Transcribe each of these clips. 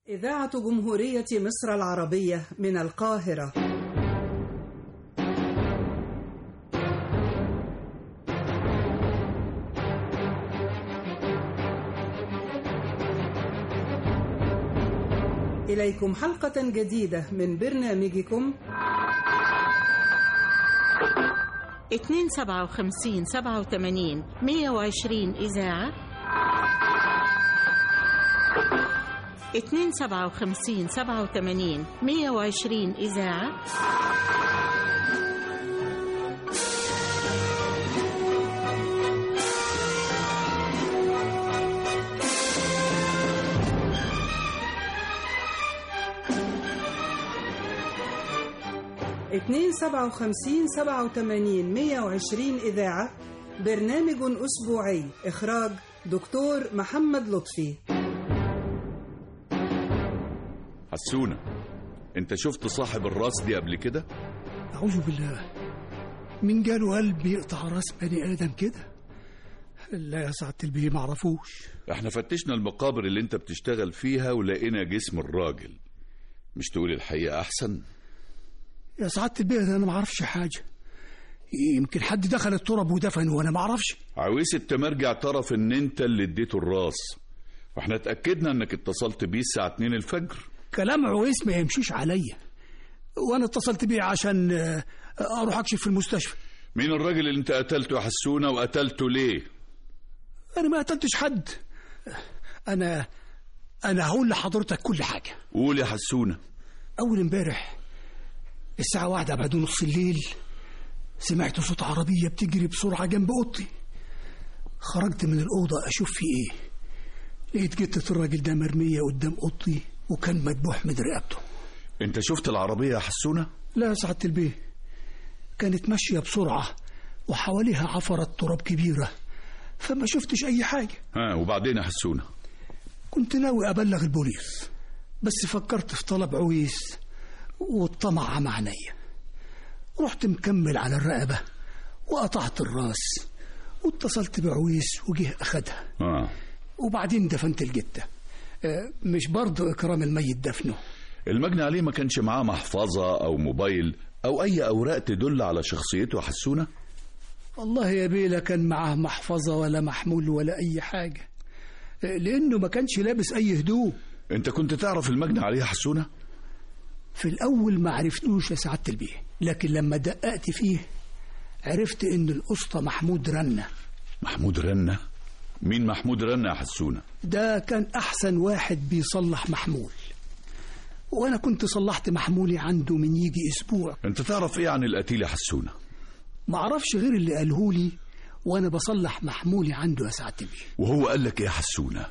إذاعة جمهورية مصر العربية من القاهرة إليكم حلقة جديدة من برنامجكم اتنين سبعة وخمسين سبعة وثمانين مية وعشرين إذاعة اتنين سبعة وخمسين سبعة وثمانين مية وعشرين إذاعة اتنين سبعة وخمسين سبعة وثمانين مية وعشرين إذاعة برنامج أسبوعي إخراج دكتور محمد لطفي حسونة انت شفت صاحب الراس دي قبل كده أعوذ بالله من جاله قلب يقطع راس بني آدم كده لا يا سعادة البيه معرفوش احنا فتشنا المقابر اللي انت بتشتغل فيها ولقينا جسم الراجل مش تقول الحقيقة احسن يا سعادة البيه ده أنا معرفش حاجة يمكن حد دخل التراب ودفنه وأنا معرفش عويس التمرجع اعترف ان انت اللي اديته الراس واحنا اتأكدنا انك اتصلت بيه الساعة 2 الفجر كلام عويس ما يمشيش عليا وأنا اتصلت بيه عشان آه، أروح أكشف في المستشفى مين الراجل اللي انت قتلته يا حسونة وقتلته ليه أنا ما قتلتش حد أنا أنا هقول لحضرتك كل حاجة قول يا حسونة أول امبارح الساعة واحدة بعد نص الليل سمعت صوت عربية بتجري بسرعة جنب أوضتي خرجت من الأوضة أشوف في إيه لقيت جتة الراجل ده مرمية قدام أوضتي وكان مدبوح من رقبته انت شفت العربية يا حسونة لا يا سعادة البيه كانت ماشية بسرعة وحواليها عفرة تراب كبيرة فما شفتش أي حاجة ها وبعدين يا حسونة كنت ناوي أبلغ البوليس بس فكرت في طلب عويس والطمع عمى عينيا رحت مكمل على الرقبة وقطعت الراس واتصلت بعويس وجه أخدها اه وبعدين دفنت الجتة آه، مش برضه إكرام الميت دفنه المجني عليه ما كانش معاه محفظة او موبايل او اي اوراق تدل على شخصيته يا حسونة والله يا بيه لا كان معاه محفظة ولا محمول ولا أي حاجة آه، لأنه ما كانش لابس أي هدوم انت كنت تعرف المجني عليه يا حسونة في الأول ما عرفتوش يا سعادة البيه لكن لما دققت فيه عرفت إن الأسطى محمود رنة محمود رنة مين محمود رنة يا حسونة ده كان أحسن واحد بيصلح محمول وأنا كنت صلحت محمولي عنده من يجي أسبوع انت تعرف ايه عن القتيل يا حسونة معرفش غير اللي قالهولي وأنا بصلح محمولي عنده يا سعادة البيه وهو قال لك ايه يا حسونة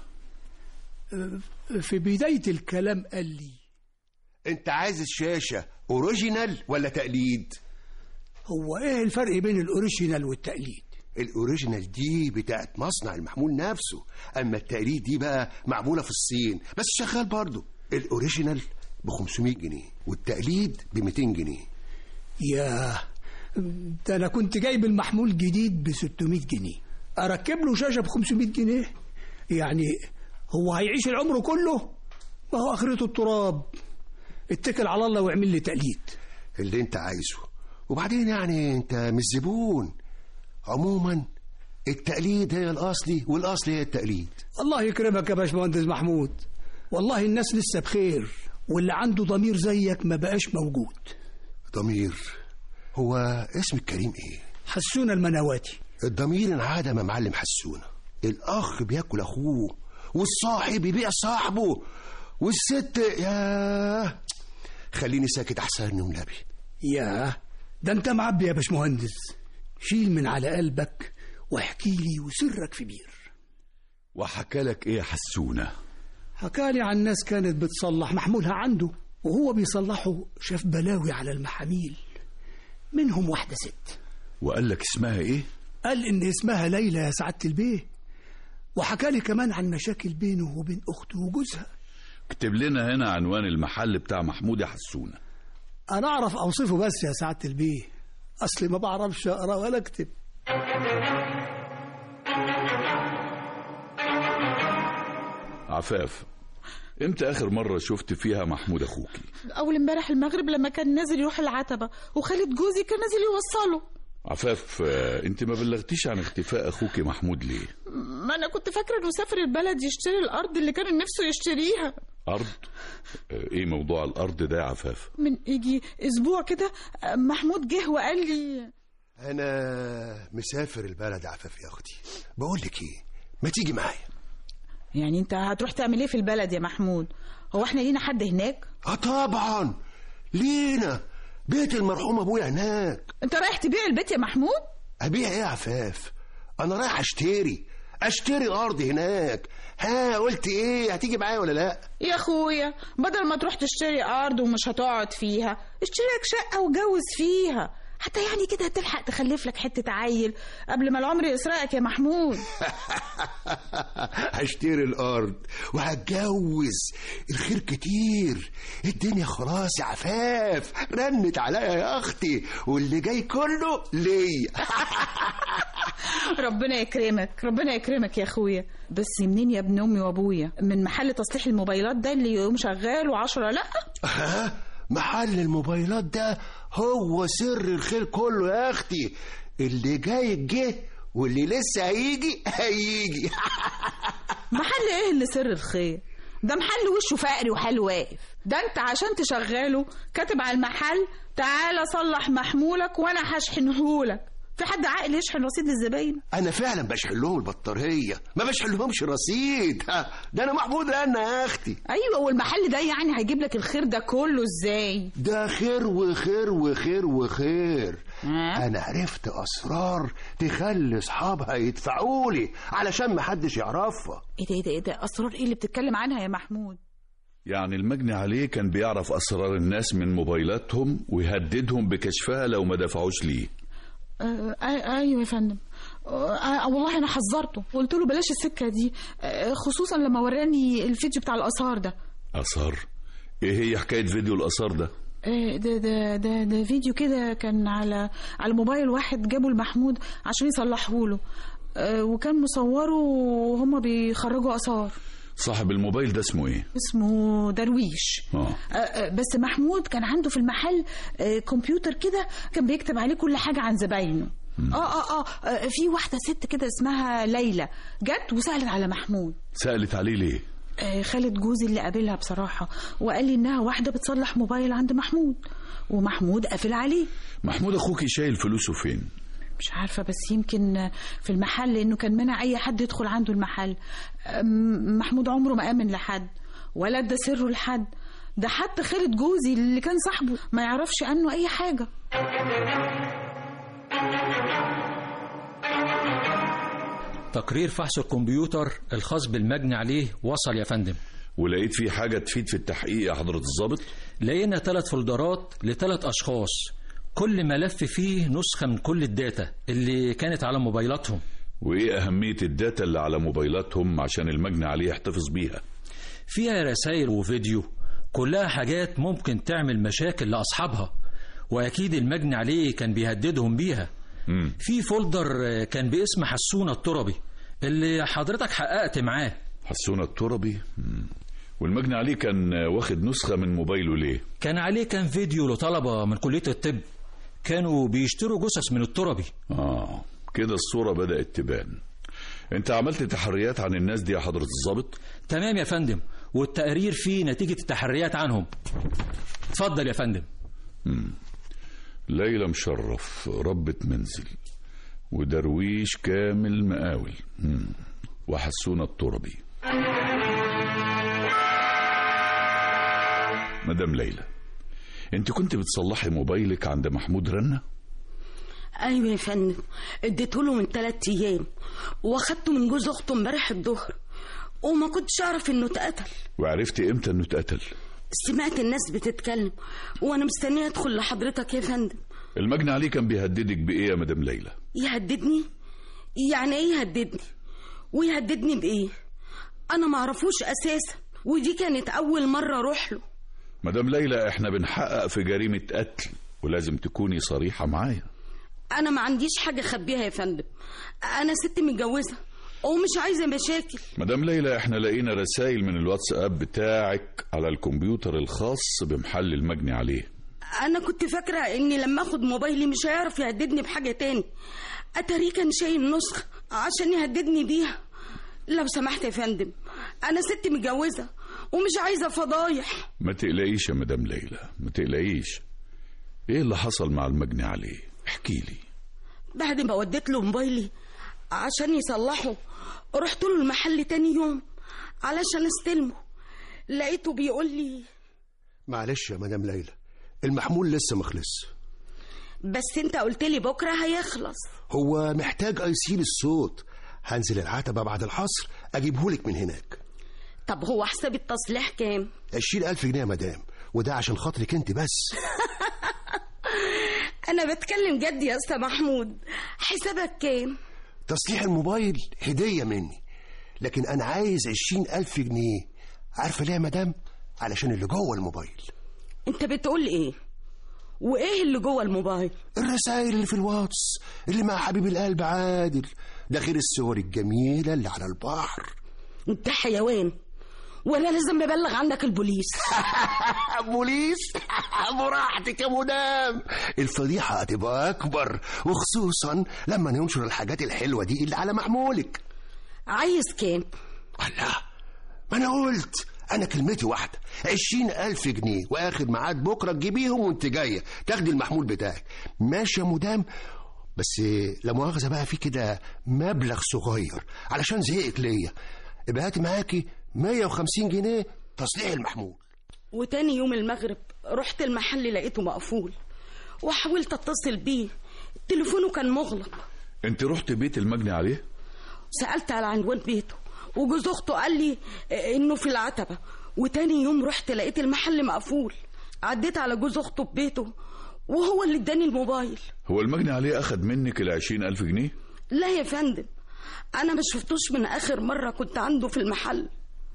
في بداية الكلام قال لي انت عايز الشاشة اوريجينال ولا تقليد هو إيه الفرق بين الأوريجينال والتقليد الاوريجينال دي بتاعت مصنع المحمول نفسه اما التقليد دي بقى معمولة في الصين بس شغال برضه الاوريجينال ب 500 جنيه والتقليد ب 200 جنيه يا ده أنا كنت جايب المحمول جديد ب 600 جنيه أركب له شاشة ب 500 جنيه يعني هو هيعيش العمر كله ما هو آخرته التراب اتكل على الله واعمل لي تقليد اللي انت عايزه وبعدين يعني انت مش زبون عموما التقليد هي الاصلي والاصلي هي التقليد الله يكرمك يا باشمهندس محمود والله الناس لسه بخير واللي عنده ضمير زيك ما بقاش موجود ضمير هو اسم الكريم ايه حسونا المنواتي الضمير انعدم يا معلم حسونة الأخ بياكل أخوه والصاحب يبيع صاحبه والست يا خليني ساكت أحسن والنبي يا ده انت معبي يا باشمهندس شيل من على قلبك واحكي لي وسرك في بير وحكى لك ايه يا حسونة حكالي عن ناس كانت بتصلح محمولها عنده وهو بيصلحه شاف بلاوي على المحاميل منهم واحدة ست وقال لك اسمها ايه قال إن اسمها ليلى يا سعادة البيه وحكالي كمان عن مشاكل بينه وبين أخته وجوزها اكتب لنا هنا عنوان المحل بتاع محمود يا حسونة أنا أعرف أوصفه بس يا سعادة البيه أصلي ما بعرفش أقرأ ولا أكتب عفاف امتى اخر مره شفت فيها محمود اخوكي اول امبارح المغرب لما كان نازل يروح العتبه وخالد جوزي كان نازل يوصله عفاف آه، انت ما بلغتيش عن اختفاء اخوكي محمود ليه ما انا كنت فاكره انه سافر البلد يشتري الارض اللي كان نفسه يشتريها ارض آه، ايه موضوع الارض ده يا عفاف من يجي اسبوع كده محمود جه وقال لي انا مسافر البلد عفاف يا اختي بقول لك ايه ما تيجي معايا يعني انت هتروح تعمل ايه في البلد يا محمود هو احنا لينا حد هناك اه طبعا لينا بيت المرحوم ابويا هناك انت رايح تبيع البيت يا محمود ابيع ايه يا عفاف انا رايح اشتري اشتري ارض هناك ها قلت ايه هتيجي معايا ولا لا يا اخويا بدل ما تروح تشتري ارض ومش هتقعد فيها اشتري لك شقه وجوز فيها حتى يعني كده هتلحق تخلف لك حته عيل قبل ما العمر يسرقك يا محمود هشتري الارض وهتجوز الخير كتير الدنيا خلاص يا عفاف رنت عليا يا اختي واللي جاي كله ليا ربنا يكرمك ربنا يكرمك يا اخويا بس منين يا ابن امي وابويا من محل تصليح الموبايلات ده اللي يوم شغال وعشرة لا ها محل الموبايلات ده هو سر الخير كله يا اختي اللي جاي جه واللي لسه هيجي هيجي محل ايه اللي سر الخير ده محل وشه فقري وحال واقف ده انت عشان تشغله كاتب على المحل تعالى صلح محمولك وانا هشحنهولك في حد عاقل يشحن رصيد للزباين انا فعلا بشحن لهم البطاريه ما بشحن لهمش رصيد ها، ده انا محمود انا يا اختي ايوه والمحل ده يعني هيجيب لك الخير ده كله ازاي ده خير وخير وخير وخير ها؟ انا عرفت اسرار تخلي اصحابها يدفعوا لي علشان ما حدش يعرفها ايه ده ايه ده ايه ده اسرار ايه اللي بتتكلم عنها يا محمود يعني المجني عليه كان بيعرف اسرار الناس من موبايلاتهم ويهددهم بكشفها لو ما دفعوش ليه آه آه، ايوه يا فندم آه آه، والله انا حذرته قلت له بلاش السكه دي آه خصوصا لما وراني الفيديو بتاع الاثار ده اثار ايه هي حكايه فيديو الاثار ده آه، ده ده ده ده فيديو كده كان على على موبايل واحد جابه لمحمود عشان يصلحه له آه، وكان مصوره وهما بيخرجوا اثار صاحب الموبايل ده اسمه ايه اسمه درويش اه آه، آه، بس محمود كان عنده في المحل آه، كمبيوتر كده كان بيكتب عليه كل حاجة عن زباينه آه, آه, اه اه في واحدة ست كده اسمها ليلى جت وسألت على محمود سالت عليه ليه آه، خالد جوزي اللي قابلها بصراحة وقال لي إنها واحدة بتصلح موبايل عند محمود ومحمود قافل عليه محمود اخوكي شايل فلوسه فين مش عارفة بس يمكن في المحل لأنه كان منع أي حد يدخل عنده المحل أم، محمود عمره ما آمن لحد ولا ادى سره لحد ده حتى خالد جوزي اللي كان صاحبه ما يعرفش عنه أي حاجة تقرير فحص الكمبيوتر الخاص بالمجني عليه وصل يا فندم ولقيت فيه حاجه تفيد في التحقيق يا حضره الضابط لقينا ثلاث فولدرات لثلاث أشخاص كل ملف فيه نسخة من كل الداتا اللي كانت على موبايلاتهم وايه اهميه الداتا اللي على موبايلاتهم عشان المجني عليه يحتفظ بيها فيها رسائل وفيديو كلها حاجات ممكن تعمل مشاكل لأصحابها وأكيد المجني عليه كان بيهددهم بيها مم. في فولدر آه، كان باسم حسونة التربي اللي حضرتك حققت معاه حسونة التربي مم. والمجني عليه كان واخد نسخه من موبايله ليه كان عليه كان فيديو لطلبة من كلية الطب كانوا بيشتروا جثث من التربي اه كده الصوره بدات تبان انت عملت تحريات عن الناس دي يا حضره الضابط تمام يا فندم والتقرير فيه نتيجة التحريات عنهم اتفضل يا فندم ليلى مشرف ربة منزل ودرويش كامل مقاول مم. وحسونة التربي مدام ليلى انت كنت بتصلحي موبايلك عند محمود رنة ايوه يا فندم اديته له من ثلاث ايام واخدته من جوز اخته امبارح الظهر وما كنتش اعرف انه اتقتل وعرفتي امتى انه اتقتل سمعت الناس بتتكلم وانا مستنيه ادخل لحضرتك يا فندم المجني عليه كان بيهددك بايه يا مدام ليلى يهددني يعني ايه يهددني ويهددني بايه انا ما اعرفوش اساسا ودي كانت اول مره اروح له مدام ليلى احنا بنحقق في جريمة قتل ولازم تكوني صريحة معايا انا ما عنديش حاجه اخبيها يا فندم انا ست متجوزه ومش عايزة مشاكل مدام ليلى احنا لقينا رسائل من الواتساب بتاعك على الكمبيوتر الخاص بمحل المجني عليه أنا كنت فاكرة إني لما أخد موبايلي مش هيعرف يهددني بحاجة تاني أتاريه كان شايل نسخة عشان يهددني بيها لو سمحت يا فندم أنا ست متجوزة ومش عايزة فضايح ما تقلقيش يا مدام ليلى ما تقلقيش ايه اللي حصل مع المجني عليه احكي لي بعد ما وديت له موبايلي عشان يصلحه رحت له المحل تاني يوم علشان استلمه لقيته بيقول لي معلش يا مدام ليلى المحمول لسه مخلص بس انت قلت لي بكره هيخلص هو محتاج ايسيل الصوت هنزل العتبة بعد الحصر اجيبهولك من هناك طب هو حساب التصليح كام عشرين ألف جنيه يا مدام وده عشان خاطرك انت بس انا بتكلم جد يا استاذ محمود حسابك كام تصليح الموبايل هدية مني لكن أنا عايز عشرين ألف جنيه عارفة ليه يا مدام؟ علشان اللي جوه الموبايل انت بتقول ايه وايه اللي جوه الموبايل الرسائل اللي في الواتس اللي مع حبيب القلب عادل ده غير الصور الجميلة اللي على البحر انت حيوان ولا لازم نبلغ عنك البوليس بوليس براحتك يا مدام الفضيحة هتبقى أكبر وخصوصا لما ننشر الحاجات الحلوة دي اللي على محمولك عايز كام الله ما أنا قلت أنا كلمتي واحدة عشرين ألف جنيه وآخر ميعاد بكرة تجيبيهم وأنت جاية تاخدي المحمول بتاعك ماشي يا مدام بس لا مؤاخذة بقى في كده مبلغ صغير علشان زهقك ليا يبقى هاتي معاكي 150 جنيه تصليح المحمول وتاني يوم المغرب رحت المحل لقيته مقفول وحاولت اتصل بيه تليفونه كان مغلق انت رحت بيت المجني عليه سألت على عنوان بيته وجوز اخته قال لي انه في العتبة وتاني يوم رحت لقيت المحل مقفول عديت على جوز اخته ببيته وهو اللي اداني الموبايل هو المجني عليه اخد منك العشرين ألف جنيه لا يا فندم انا ما شفتوش من اخر مرة كنت عنده في المحل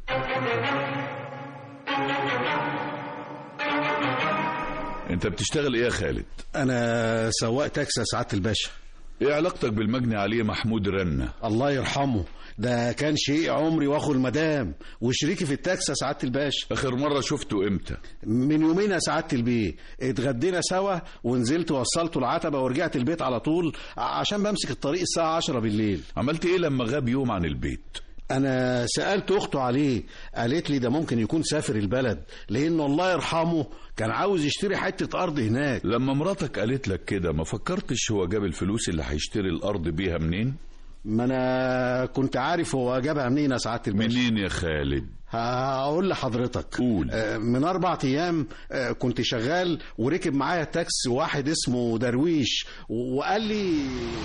انت بتشتغل ايه يا خالد انا سواق تاكسي يا سعاده الباشا ايه علاقتك بالمجني عليه محمود رنة الله يرحمه ده كان شيء عمري واخو المدام وشريكي في التاكسي يا سعاده الباشا اخر مرة شفته امتى من يومين يا سعاده البيه اتغدينا سوا ونزلت وصلته العتبه ورجعت البيت على طول عشان بمسك الطريق الساعه 10 بالليل عملت ايه لما غاب يوم عن البيت انا سالت اخته عليه قالت لي ده ممكن يكون سافر البلد لانه الله يرحمه كان عاوز يشتري حته ارض هناك لما مراتك قالت لك كده ما فكرتش هو جاب الفلوس اللي هيشتري الارض بيها منين ما انا كنت عارف هو جابها منين يا سعاده الباشا منين يا خالد هقول لحضرتك قول. آه، من أربع أيام آه، كنت شغال وركب معايا تاكسي واحد اسمه درويش و- وقال لي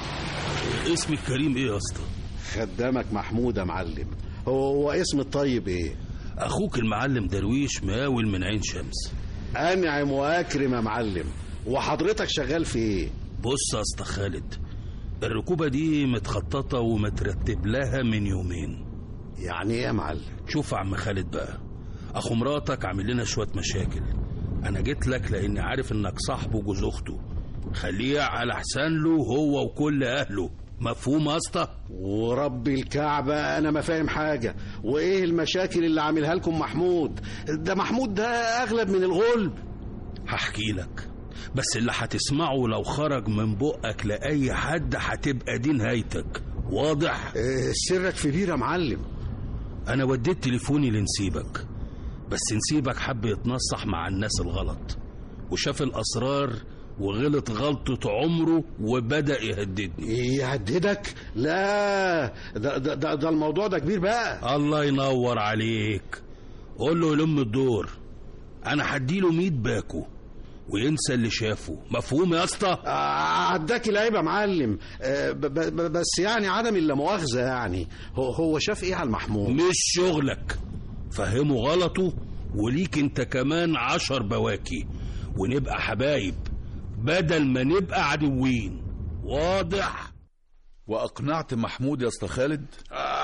اسمك كريم ايه يا اسطى خدامك محمود يا معلم هو اسم الطيب ايه اخوك المعلم درويش مقاول من عين شمس أنعم وأكرم يا معلم وحضرتك شغال في ايه بص يا اسطى خالد الركوبة دي متخططة ومترتب لها من يومين يعني ايه يا معلم شوف يا عم خالد بقى اخو مراتك عامل لنا شوية مشاكل انا جيت لك لاني عارف انك صاحبه جوز اخته خليه على حسان له هو وكل اهله مفهوم يا اسطى ورب الكعبة أنا ما فاهم حاجة وإيه المشاكل اللي عاملها لكم محمود ده محمود ده أغلب من الغلب هحكي لك بس اللي هتسمعه لو خرج من بقك لأي حد هتبقى دي نهايتك واضح إيه، سرك في بير يا معلم أنا وديت تليفوني لنسيبك بس نسيبك حب يتنصح مع الناس الغلط وشاف الأسرار وغلط غلطة عمره وبدأ يهددني يهددك لا ده, ده, ده, ده الموضوع ده كبير بقى الله ينور عليك قول له يلم الدور أنا هديله ميت باكو وينسى اللي شافه مفهوم يا اسطى آه، عداك العيب يا معلم آه، ب- ب- ب- بس يعني عدم اللا مؤاخذة يعني هو, هو شاف ايه على المحمود مش شغلك فهمه غلطه وليك انت كمان عشر بواكي ونبقى حبايب بدل ما نبقى عدوين واضح واقنعت محمود يا اسطى خالد آه،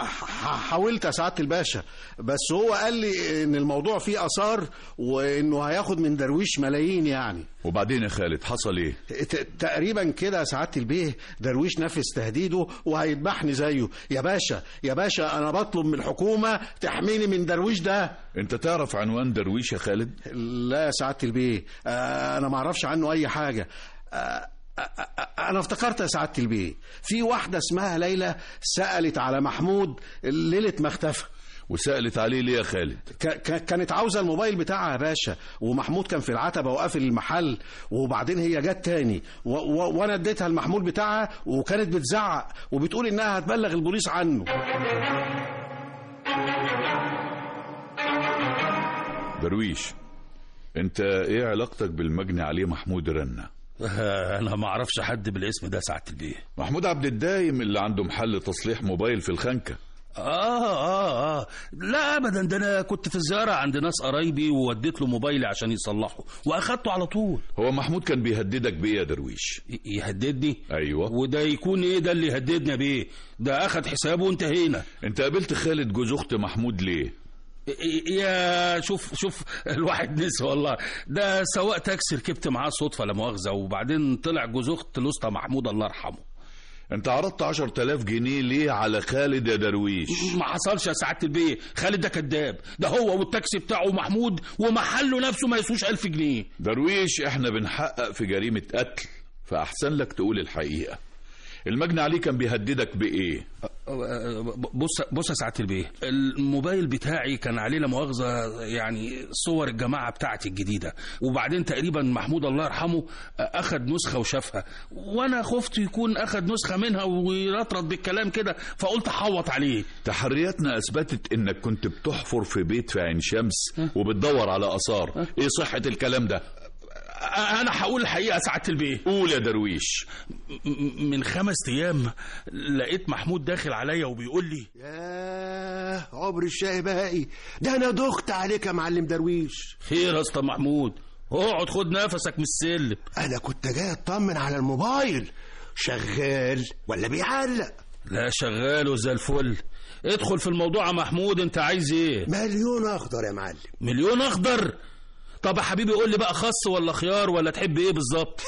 حاولت يا سعاده الباشا بس هو قال لي ان الموضوع فيه اثار وانه هياخد من درويش ملايين يعني وبعدين يا خالد حصل ايه ت- تقريبا كده يا سعاده البيه درويش نفذ تهديده وهيذبحني زيه يا باشا يا باشا انا بطلب من الحكومه تحميني من درويش ده انت تعرف عنوان درويش يا خالد لا يا سعاده البيه آه، انا ما اعرفش عنه اي حاجه آه، آه، آه، انا افتكرت يا سعاده البيه في واحده اسمها ليلى سالت على محمود ليله ما اختفى وسألت عليه ليه يا خالد ك- ك- كانت عاوزه الموبايل بتاعها يا باشا ومحمود كان في العتبه وقافل المحل وبعدين هي جت تاني و- و- وانا اديتها المحمول بتاعها وكانت بتزعق وبتقول انها هتبلغ البوليس عنه درويش انت ايه علاقتك بالمجني عليه محمود رنة انا ما اعرفش حد بالاسم ده ساعه البيه محمود عبد الدايم اللي عنده محل تصليح موبايل في الخنكة اه اه اه لا ابدا ده انا كنت في زياره عند ناس قرايبي ووديت له موبايلي عشان يصلحه واخدته على طول هو محمود كان بيهددك بايه يا درويش ي- يهددني ايوه وده يكون ايه ده اللي يهددنا بيه ده اخد حسابه وانتهينا انت قابلت خالد جوز اخت محمود ليه يا شوف شوف الواحد نسي والله ده سواق تاكسي ركبت معاه صدفه لا مؤاخذه وبعدين طلع جوز اخت الاسطى محمود الله يرحمه انت عرضت 10000 جنيه ليه على خالد يا درويش ما حصلش يا سعاده البيه خالد ده كذاب ده هو والتاكسي بتاعه محمود ومحله نفسه ما يسوش ألف جنيه درويش احنا بنحقق في جريمة قتل فأحسن لك تقول الحقيقة المجني عليه كان بيهددك بإيه بص بص يا سعاده البيه الموبايل بتاعي كان عليه لا مؤاخذه يعني صور الجماعه بتاعتي الجديده وبعدين تقريبا محمود الله يرحمه اخد نسخه وشافها وانا خفت يكون اخد نسخه منها ويرطرط بالكلام كده فقلت احوط عليه تحرياتنا أثبتت إنك كنت بتحفر في بيت في عين شمس وبتدور على آثار إيه صحة الكلام ده انا هقول الحقيقه يا سعاده البيه قول يا درويش م- من خمس ايام لقيت محمود داخل عليا وبيقول لي ياه عمر الشاي باقي ده انا دخت عليك يا معلم درويش خير يا اسطى محمود اقعد خد نفسك من السلم انا كنت جاي اطمن على الموبايل شغال ولا بيعلق لا شغال وزي الفل ادخل في الموضوع يا محمود انت عايز ايه مليون اخضر يا معلم مليون اخضر طب يا حبيبي قول لي بقى خس ولا خيار ولا تحب ايه بالظبط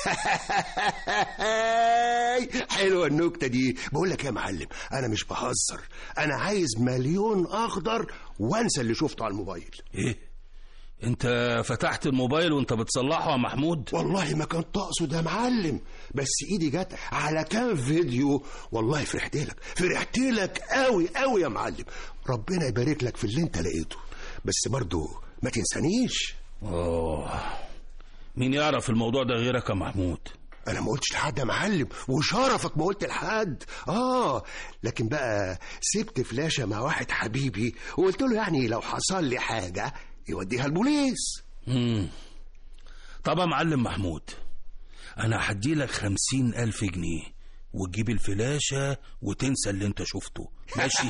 حلوه النكته دي بقول لك يا معلم انا مش بهزر انا عايز مليون اخضر وانسى اللي شفته على الموبايل ايه انت فتحت الموبايل وانت بتصلحه يا محمود والله ما كان تقصد يا معلم بس ايدي جت على كام فيديو والله فرحت لك فرحت لك قوي قوي يا معلم ربنا يبارك لك في اللي انت لقيته بس برضو ما تنسانيش اوه مين يعرف الموضوع ده غيرك يا محمود انا ما قلتش لحد يا معلم وشرفك ما قلت لحد اه لكن بقى سبت فلاشة مع واحد حبيبي وقلت له يعني لو حصل لي حاجة يوديها البوليس مم. طب يا معلم محمود انا هدي لك خمسين الف جنيه وتجيب الفلاشة وتنسى اللي انت شفته ماشي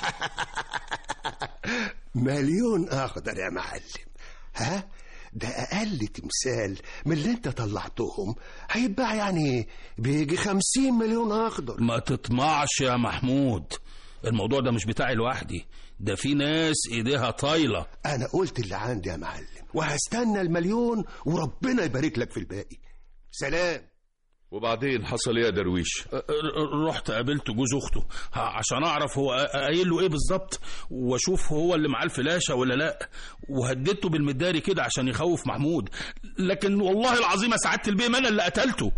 مليون اخضر يا معلم ها ده اقل تمثال من اللي انت طلعتهم هيتباع يعني بيجي خمسين مليون اخضر ما تطمعش يا محمود الموضوع ده مش بتاعي لوحدي ده في ناس ايديها طايله انا قلت اللي عندي يا معلم وهستنى المليون وربنا يبارك لك في الباقي سلام وبعدين حصل إيه يا درويش ر- رحت قابلت جوز اخته ه- عشان اعرف هو ق- قايل له ايه بالظبط واشوف هو اللي معاه الفلاشه ولا لا وهددته بالمداري كده عشان يخوف محمود لكن والله العظيم يا سعاده البيه ما انا اللي قتلته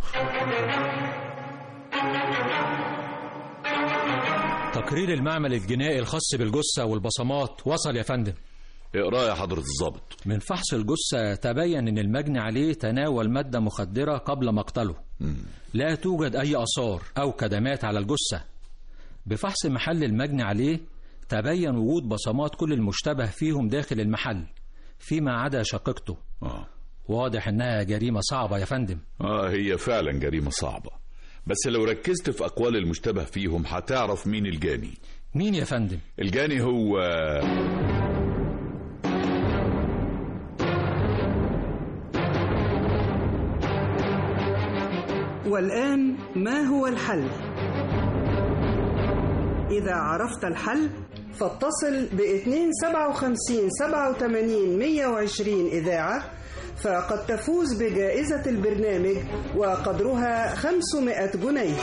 تقرير المعمل الجنائي الخاص بالجثة والبصمات وصل يا فندم اقرأ يا حضرة الضابط من فحص الجثة تبين أن المجني عليه تناول مادة مخدرة قبل مقتله لا توجد أي آثار أو كدمات على الجثة بفحص محل المجني عليه تبين وجود بصمات كل المشتبه فيهم داخل المحل فيما عدا شقيقته آه. واضح أنها جريمة صعبة يا فندم آه هي فعلا جريمة صعبة بس لو ركزت في أقوال المشتبه فيهم هتعرف مين الجاني مين يا فندم؟ الجاني هو والآن ما هو الحل؟ إذا عرفت الحل فاتصل ب 257 87 120 إذاعة فقد تفوز بجائزة البرنامج وقدرها 500 جنيه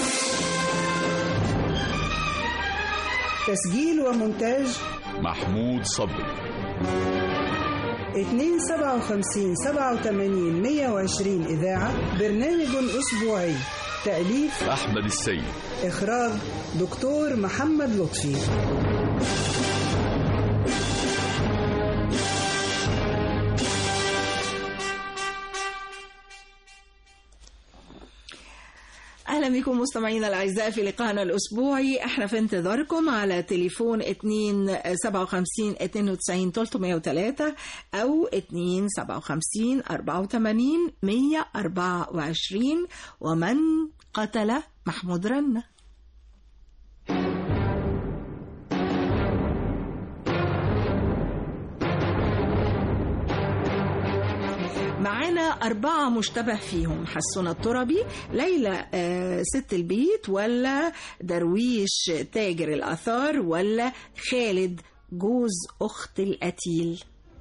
تسجيل ومونتاج محمود صبري 257 87 120 إذاعة برنامج أسبوعي تأليف أحمد السيد إخراج دكتور محمد لطفي اهلا بكم مستمعينا الاعزاء في لقائنا الاسبوعي احنا في انتظاركم على تليفون 2 57 92 303 او 2 57 84 124 ومن قتل محمود رنه معانا أربعة مشتبه فيهم حسون التربي ليلى آه، ست البيت ولا درويش تاجر الآثار ولا خالد جوز أخت القتيل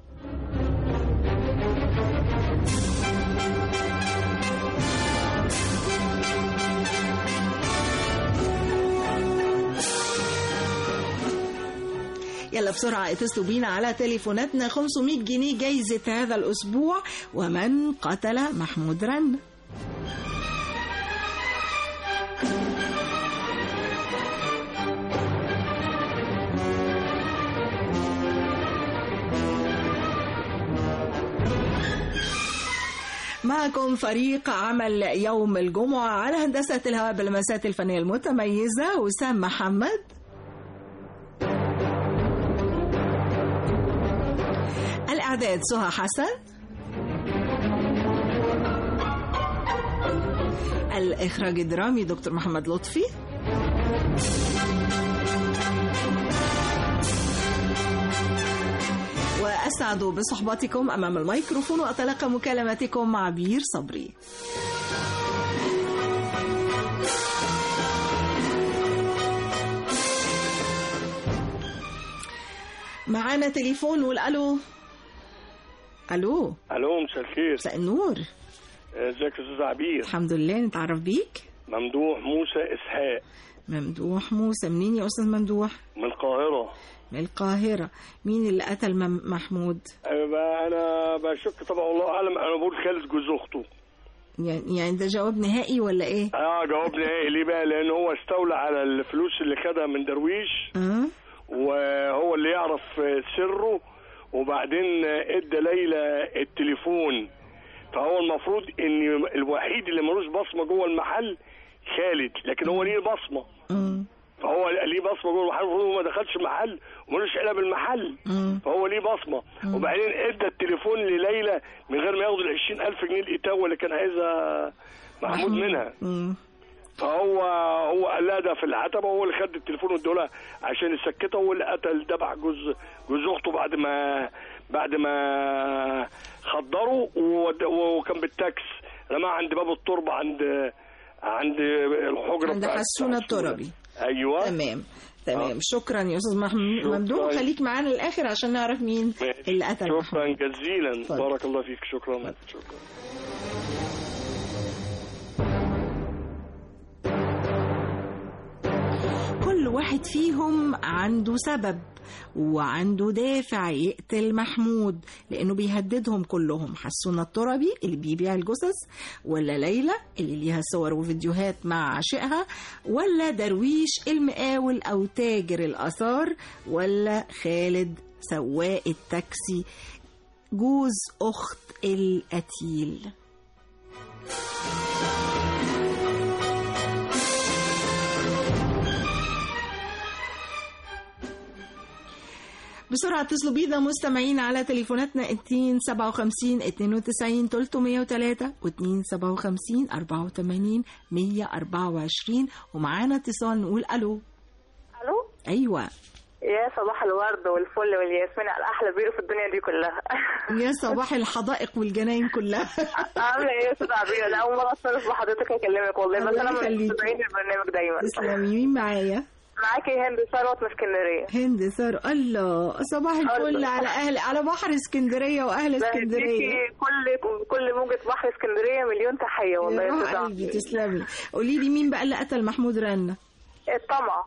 يلا بسرعة اتصلوا بينا على تليفوناتنا 500 جنيه جايزة هذا الأسبوع ومن قتل محمود رن معكم فريق عمل يوم الجمعة على هندسة الهواء باللمسات الفنية المتميزة وسام محمد الإعداد سهى حسن الإخراج الدرامي دكتور محمد لطفي وأسعد بصحبتكم أمام الميكروفون وأتلقى مكالماتكم مع بير صبري معانا تليفون نقول الو الو الو مساء الخير مساء النور ازيك يا استاذ عبير الحمد لله نتعرف بيك ممدوح موسى اسحاق ممدوح موسى منين يا استاذ ممدوح من القاهره من القاهرة مين اللي قتل مم- محمود أه، انا بشك طبعا والله اعلم انا بقول خالد جوز اخته يعني يعني ده جواب نهائي ولا ايه اه جاوبني ايه ليه بقى لان هو استولى على الفلوس اللي خدها من درويش اه وهو اللي يعرف سره وبعدين ادى ليلى التليفون فهو المفروض ان الوحيد اللي ملوش بصمه جوه المحل خالد لكن هو ليه بصمه مم. فهو ليه بصمه جوه المحل المفروض هو ما دخلش المحل وملوش علاقه بالمحل مم. فهو ليه بصمه وبعدين ادى التليفون لليلى من غير ما ياخد ال 20000 جنيه الاتاوه اللي كان عايزها محمود منها مم. فهو هو قال لها ده في العتبه هو اللي خد التليفون وادولها عشان يسكتها هو اللي قتل دبح جوز جوز اخته بعد ما بعد ما خدره ود- وكان بالتاكس رماه عند باب التربه عند عند الحجره عند بتاعت حسونة التربي ايوه تمام تمام آه. شكرا يا استاذ محمود شكراً. ممدوح خليك معانا للاخر عشان نعرف مين ماشي. اللي قتل محمود شكرا جزيلا اتفضل. بارك الله فيك شكرا شكرا كل واحد فيهم عنده سبب وعنده دافع يقتل محمود لانه بيهددهم كلهم حسون التربي اللي بيبيع الجثث ولا ليلى اللي ليها صور وفيديوهات مع عاشقها ولا درويش المقاول او تاجر الاثار ولا خالد سواق التاكسي جوز اخت القتيل بسرعة اتصلوا بينا مستمعين على تليفوناتنا 257 92 303 و 257 84 124 ومعانا اتصال نقول الو الو ايوه يا صباح الورد والفل والياسمين على احلى بيرو في الدنيا دي كلها يا صباح الحدائق والجناين كلها عامله ايه يا استاذ عبير انا اول مره اتصرف بحضرتك اكلمك والله بس الله انا من يخليكي. متابعين البرنامج دايما تسلمي مين معايا معاكي هند ثروت من اسكندريه هند ثروت الله صباح الفل الله. على اهل على بحر اسكندريه واهل اسكندريه بديكي كل كل موجة بحر اسكندريه مليون تحيه والله يا يا روح أستاذ قلبي عمرو. تسلمي قولي لي مين بقى اللي قتل محمود رنة الطمع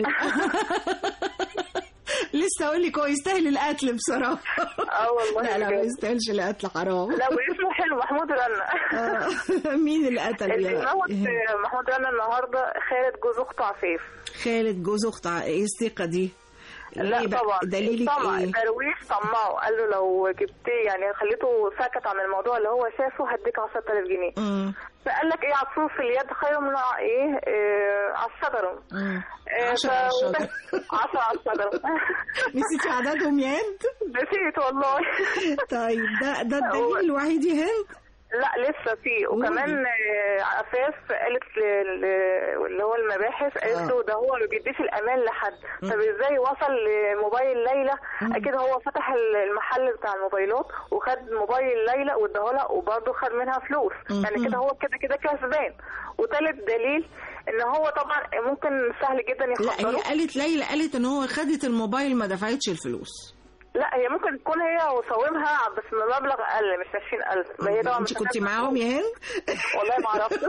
لسه اقول لك هو يستاهل القتل بصراحه اه والله لا لا ما بجد. يستاهلش القتل حرام لا واسمه حلو محمود رنا آه. مين اللي قتل اللي يا موت محمود رنا النهارده خالد جوز اخته عفيف خالد جوز اخت ع- ايه الثقه دي لا ليه بقى؟ طبعا دليلك طبعا ايه درويش طمعه قال له لو جبت يعني خليته سكت عن الموضوع اللي هو شافه هديك 10000 جنيه مم. فقال لك ايه عصفور في اليد خير من ع- ايه, إيه على الشجره مم. إيه عشرة على ف- الشجرة. عشرة على الشجره نسيتي عددهم يا هند نسيت والله طيب ده ده الدليل الوحيد يا هند لا لسه في وكمان آه، عفاف قالت ل- ل- اللي هو المباحث قالت له ده هو ما بيديش الامان لحد طب ازاي وصل لموبايل ليلى اكيد هو فتح ال- المحل بتاع الموبايلات وخد موبايل ليلى واداه لها وبرضه خد منها فلوس يعني كده هو كده كده كسبان وتالت دليل ان هو طبعا ممكن سهل جدا لا هي يخبره قالت ليلى قالت ان هو خدت الموبايل ما دفعتش الفلوس لا هي ممكن تكون هي وصومها بس بمبلغ اقل مش 20000 ما هي طبعا انت مش كنت هتدفع معاهم يا هند والله ما اعرفش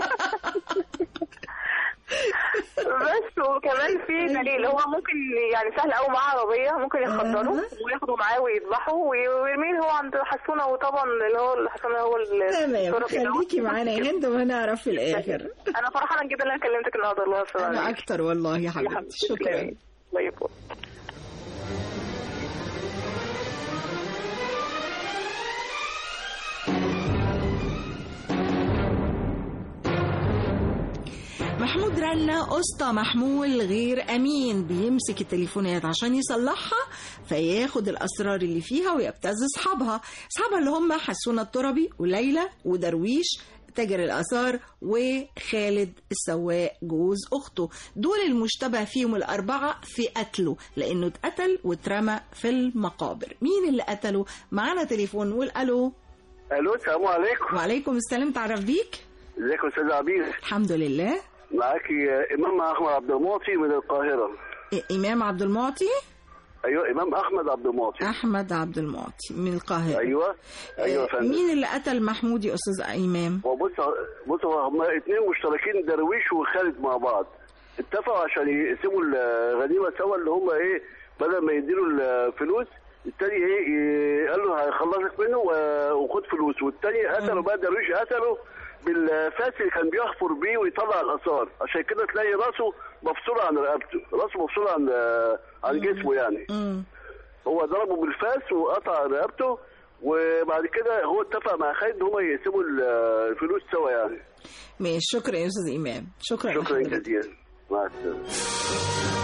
بس وكمان في دليل هو ممكن يعني سهل قوي معاه عربيه ممكن يخدره وياخده معاه ويذبحه وي- ويرميه هو عند حسونه وطبعا اللي هو حسونه هو ال- تمام الطرف اللي هو- خليكي معانا يا هند وهنعرف في الاخر انا فرحانه جدا ان انا كلمتك النهارده الله يسلمك انا اكتر والله يا حبيبتي شكرا الله يبارك محمود رنا أسطى محمول غير أمين بيمسك التليفونات عشان يصلحها فياخد الأسرار اللي فيها ويبتز أصحابها أصحابها اللي هم حسونة التربي وليلى ودرويش تاجر الآثار وخالد السواق جوز أخته دول المشتبه فيهم الأربعة في قتله لأنه اتقتل واترمى في المقابر مين اللي قتله؟ معانا تليفون نقول ألو الو السلام عليكم وعليكم السلام تعرف بيك؟ ازيكم يا استاذ عبير الحمد لله معاكي امام احمد عبد المعطي من القاهره إمام عبد المعطي ايوه امام احمد عبد المعطي احمد عبد المعطي من القاهره ايوه ايوه يا فندم مين اللي قتل محمود يا استاذ امام هو بص بص هو هم اثنين مشتركين درويش وخالد مع بعض اتفقوا عشان يقسموا الغنيمه سوا اللي هم ايه بدل ما يديله الفلوس التاني ايه ي- قال له هيخلصك منه و- وخد فلوس والتاني قتله بقى درويش قتله بالفاس اللي كان بيحفر بيه ويطلع الاثار عشان كده تلاقي راسه مفصوله عن رقبته راسه مفصوله عن عن جسمه يعني هو ضربه بالفاس وقطع رقبته وبعد كده هو اتفق مع خالد ان هم يقسموا ال- الفلوس سوا يعني ماشي شكرا يا استاذ امام شكرا شكرا لحضرتك. جزيلا مع السلامه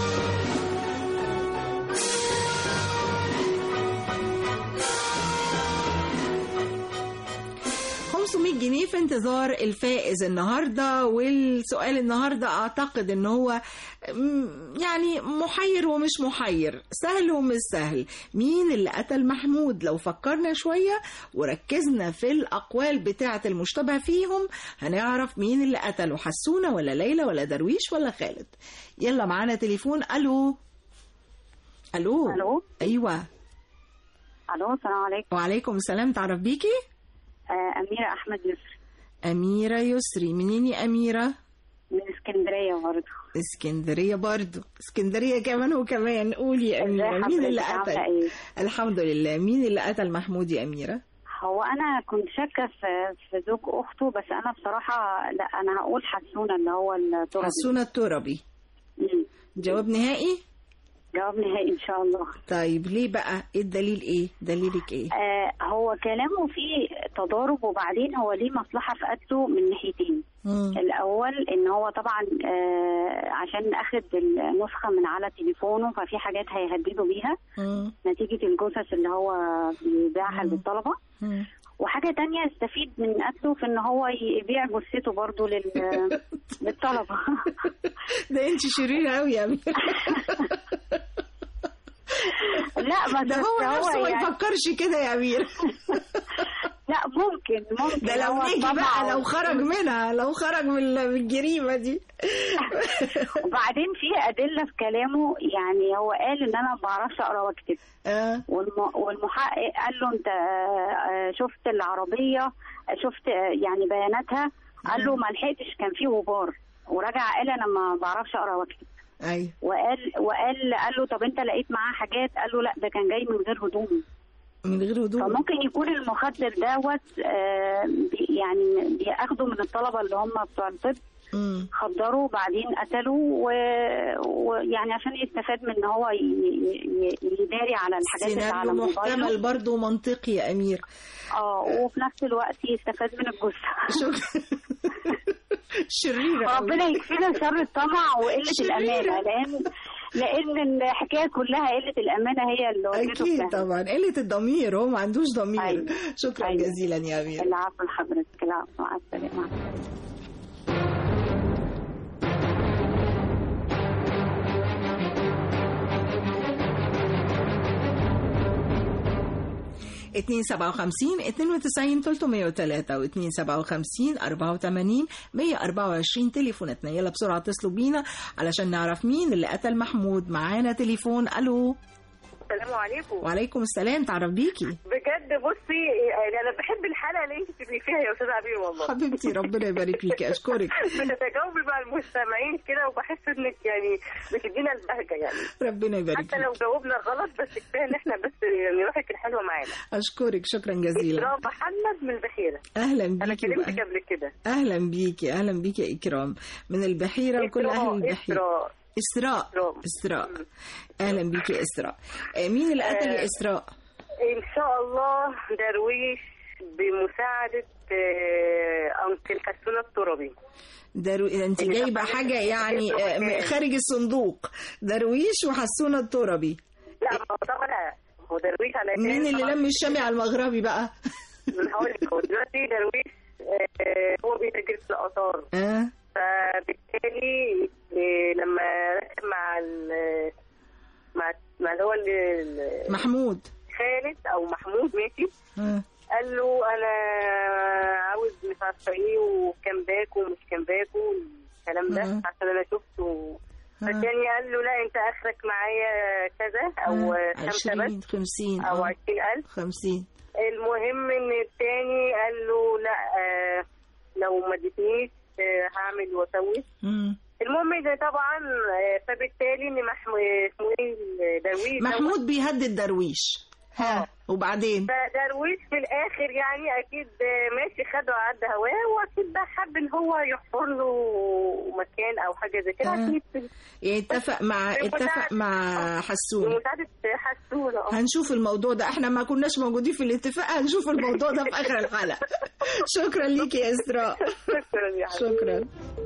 500 جنيه في انتظار الفائز النهارده والسؤال النهارده اعتقد ان هو م- يعني محير ومش محير سهل ومش سهل مين اللي قتل محمود لو فكرنا شويه وركزنا في الاقوال بتاعه المشتبه فيهم هنعرف مين اللي قتله حسونه ولا ليلى ولا درويش ولا خالد يلا معانا تليفون الو الو الو ايوه الو السلام عليكم وعليكم السلام تعرف بيكي آه اميره احمد يسر أميرة يسري منين يا أميرة؟ من اسكندريه برضه اسكندرية برضو اسكندرية كمان وكمان قولي يا أميرة مين اللي حضرتك قتل؟ عاملة إيه؟ الحمد لله مين اللي قتل محمود يا أميرة؟ هو انا كنت شاكه في في زوج اخته بس انا بصراحه لا انا هقول حسونه اللي هو التربي حسونة التربي جواب نهائي؟ جواب نهائي ان شاء الله طيب ليه بقى؟ ايه الدليل ايه؟ دليلك ايه؟ آه هو كلامه فيه تضارب وبعدين هو ليه مصلحه في قتله من ناحيتين مم. الاول ان هو طبعا آه عشان اخد النسخه من على تليفونه ففي حاجات هيهددوا بيها مم. نتيجه الجثث اللي هو بيبيعها للطلبه مم. وحاجة تانية يستفيد من قتله في ان هو يبيع جثته برضه لل... للطلبة ده انت شريرة قوي يا أميرة لا بس ده هو بس نفسه ما يعني- يفكرش كده يا أميرة لا ممكن ممكن ده لو هو نجي طمع بقى لو و- خرج منها لو خرج من ال- من الجريمه دي وبعدين في ادله في كلامه يعني هو قال ان انا ما بعرفش اقرا واكتب آه. والم... والمحقق قال له انت آه، شفت العربيه شفت آه، يعني بياناتها قال له ما لحقتش كان فيه غبار ورجع قال انا ما بعرفش اقرا واكتب ايوه وقال وقال قال له طب انت لقيت معاه حاجات قال له لا ده كان جاي من غير هدوم من غير هدوم فممكن يكون المخدر دوت آه، بي- يعني بياخدوا من الطلبه اللي هم بتوع الطب مم. خدروا وبعدين قتلوا و- ويعني عشان يستفاد من ان هو ي- ي- ي- يداري على الحاجات اللي على سيناريو محتمل موبايله برضه منطقي يا امير اه وفي نفس الوقت يستفاد من الجثه شريره ربنا يكفينا شر الطمع وقله شريرة. الامانه لان لان الحكايه كلها قله الامانه هي اللي ودته في اكيد داهية. طبعا قله الضمير هو ما عندوش ضمير أيوة. شكرا أيوة. جزيلا يا امير العفو لحضرتك العفو مع السلامه اتنين سبعة وخمسين اتنين وتسعين تلتمية وتلاتة واتنين سبعة وخمسين أربعة وتمانين مية أربعة وعشرين تليفوناتنا يلا بسرعة اتصلوا بينا علشان نعرف مين اللي قتل محمود معانا تليفون ألو السلام عليكم وعليكم السلام تعرف بيكي بجد بصي يعني انا بحب الحلقه اللي انت بتبقي فيها يا استاذه عبير والله حبيبتي ربنا يبارك فيكي أشكرك بتتجاوبي مع المستمعين كده وبحس انك يعني بتدينا البهجه يعني ربنا يبارك حتى فيكي لو جاوبنا غلط بس كفايه ان احنا بس يعني روحك الحلوه معانا أشكرك شكرا جزيلا إكرام محمد من البحيره أهلا انا بيكي كلمتك وأهلا- قبل كده أهلا بيكي أهلا بيكي يا إكرام من البحيرة وكل إسراء، أهل البحيرة إسراء. إسراء إسراء أهلا بيكي يا إسراء آه، مين اللي قتل يا آه، إسراء ان شاء الله درويش بمساعده آه، انكل حسونه الترابي درو... انت جايبه حاجه يعني آه، م- خارج الصندوق درويش وحسونه التربي لا ما هو طبعا لا. هو درويش على مين اللي لم الشامي على المغربي بقى هقول لك هو دلوقتي درويش آه، هو بيتاجر في الاثار اه فبالتالي آه، لما ركب مع ال- مع مع اللي هو ال- محمود خالد او محمود ماشي اه قال له انا عاوز مش عارفه ايه وكام باكو ومش كام باكو الكلام ده مم. عشان انا شفته آه. فالتاني قال له لا انت اخرك معايا كذا او آه، خمسه عشرين بس خمسين او اه عشرين الف خمسين المهم ان التاني قال له لا آه لو ما اديتنيش آه هعمل واسوي مم. المهم ده طبعا آه فبالتالي ان محمود اسمه ايه درويش محمود بيهدد درويش ها وبعدين فدرويش في الاخر يعني اكيد آه، ماشي خده عدى هواه واكيد بقى حب ان هو يحفر له مكان او حاجه زي كده آه. عشان يدفن. اتفق مع اتفق مع حسون بمساعده حسونه آه. هنشوف الموضوع ده احنا ما كناش موجودين في الاتفاق هنشوف الموضوع ده في اخر الحلقه شكرا ليكي يا اسراء شكرا يا حبيبي. شكرا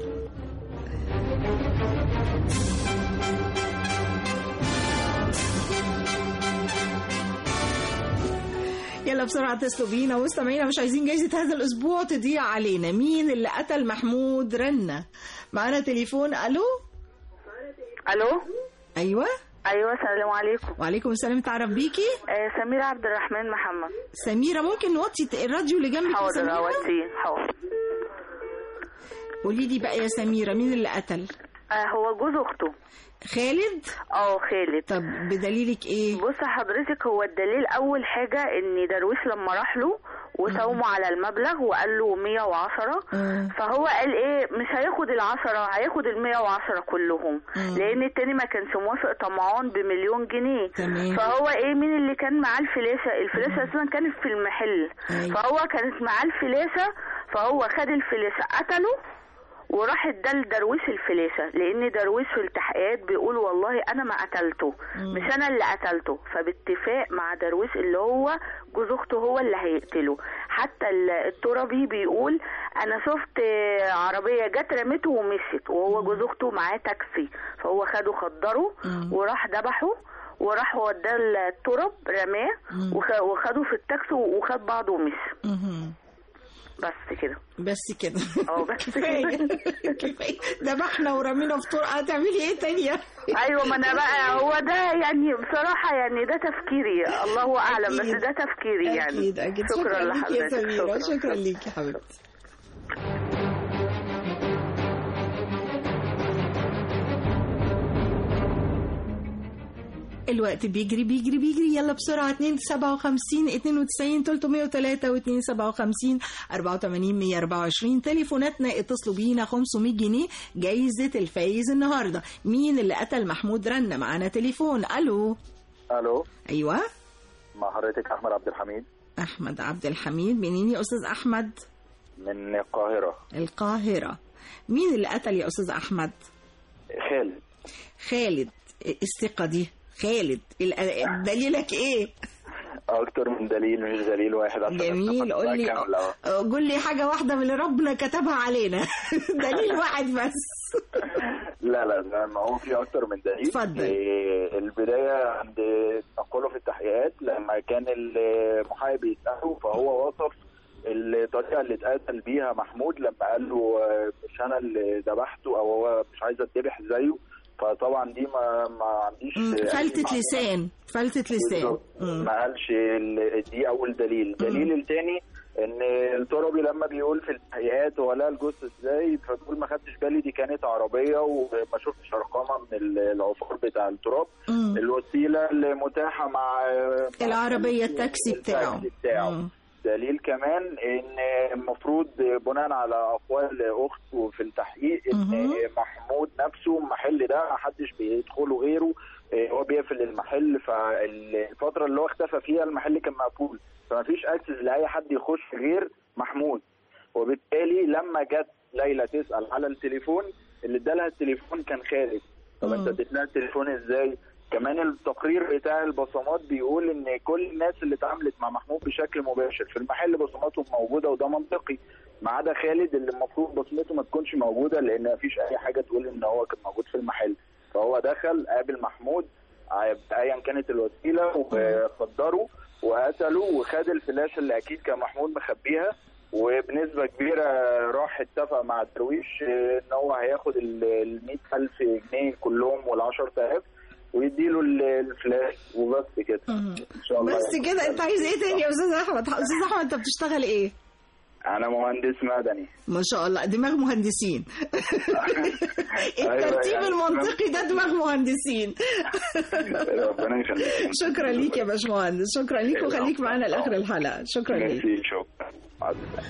يلا بسرعة اتصلوا بينا مستمعينا مش عايزين جايزة هذا الأسبوع تضيع علينا مين اللي قتل محمود رنة معانا تليفون ألو الو أيوة ايوه السلام عليكم وعليكم السلام تعرف بيكي آه سميرة عبد الرحمن محمد سميرة ممكن نوطي الراديو اللي جنبك يا حاضر سميرة اوطيه حاضر قولي لي بقى يا سميرة مين اللي قتل آه هو جوز اخته خالد اه خالد طب بدليلك ايه بص حضرتك هو الدليل اول حاجة ان درويش لما راح له وساومه على المبلغ وقال له 110 فهو قال ايه مش هياخد العشرة هياخد ال 110 كلهم مم. لان التاني ما كانش موافق طمعان بمليون جنيه تمام. فهو ايه مين اللي كان معاه الفلاشة الفلاشة اصلا كانت في المحل أيوة. فهو كانت معاه الفلاشة فهو خد الفلاشة قتله وراح ادى لدرويش الفلاشة لان درويش في التحقيقات بيقول والله انا ما قتلته مم. مش انا اللي قتلته فباتفاق مع درويش اللي هو جوز اخته هو اللي هيقتله حتى ال- الترابي بيقول انا شفت آه، عربية جت رمته ومشيت وهو جوز اخته معاه تاكسي فهو خده خدره مم. وراح ذبحه وراح وداه التراب رماه مم. وخ- وخده في التاكسي وخد بعضه ومشي مهم. بس كده بس كده اه بس كفايه كده كفايه ذبحنا ورمينا في طرقه هتعملي ايه تانية ايوه ما انا بقى هو ده يعني بصراحه يعني ده تفكيري الله اعلم بس أكيد. ده تفكيري يعني اكيد اكيد شكرا شكرا ليكي يا لحضرتك سميره شكرا ليكي يا حبيبتي الوقت بيجري بيجري بيجري يلا بسرعة 2 57 92 303 و 2 57 84 124 تليفوناتنا اتصلوا بينا 500 جنيه جايزة الفايز النهاردة مين اللي قتل محمود رنة معانا تليفون ألو الو أيوة مع حضرتك احمد عبد الحميد أحمد عبد الحميد منين يا أستاذ أحمد من القاهره القاهرة مين اللي قتل يا أستاذ أحمد خالد خالد الثقة دي خالد ال- دليلك ايه اكتر من دليل مش دليل واحد عشان جميل الثقة قول تبقى لي كاملة. قول لي حاجة واحدة من اللي ربنا كتبها علينا دليل واحد بس لا لا لا ما هو في اكتر من دليل اتفضل. إيه، البدايه عند تنقله في التحقيقات لما كان المحامي بيساله فهو وصف الطريقه اللي اتقتل بيها محمود لما قال له آه، مش انا اللي ذبحته او هو مش عايز اتذبح زيه فطبعا دي ما ما عنديش مم، أي فلتة معلومات. لسان فلتة لسان بالظبط. مم. ما قالش ال- دي اول دليل الدليل الثاني ان التربي لما بيقول في التحقيقات هو لقى الجثه ازاي فبيقول ما خدتش بالي دي كانت عربيه وما شفتش ارقامها من ال- العصور بتاع التراب مم. الوسيله المتاحه مع العربية التاكسي بتاعه التاكسي بتاعه مم. دليل كمان ان المفروض بناء على اقوال اخته في التحقيق ان مهم. محمود نفسه المحل ده ما حدش بيدخله غيره إيه، هو بيقفل المحل فالفتره اللي هو اختفى فيها المحل كان مقفول فما فيش اكسس لاي حد يخش غير محمود وبالتالي لما جت ليلى تسال على التليفون اللي ادالها التليفون كان خالد طب انت اديت لها التليفون ازاي كمان التقرير بتاع البصمات بيقول ان كل الناس اللي اتعاملت مع محمود بشكل مباشر في المحل بصماتهم موجوده وده منطقي ما عدا خالد اللي المفروض بصمته ما تكونش موجوده لان ما فيش اي حاجه تقول ان هو كان موجود في المحل فهو دخل قابل محمود ايا كانت الوسيله وخدره وقتله وخد الفلاشه اللي اكيد كان محمود مخبيها وبنسبة كبيرة راح اتفق مع درويش ان هو هياخد ال 100000 جنيه كلهم وال 10000 ويديله ال- الفلاش وبس كده ان شاء الله بس كده انت عايز ايه تاني يا استاذ احمد استاذ احمد انت بتشتغل ايه انا مهندس مدني ما شاء الله دماغ مهندسين أيوة الترتيب يعني. المنطقي ده دماغ مهندسين ربنا يخليك شكرا ليك يا باشمهندس شكرا ليك وخليك معانا لاخر الحلقه شكرا ليك ميرسي شكرا مع السلامة.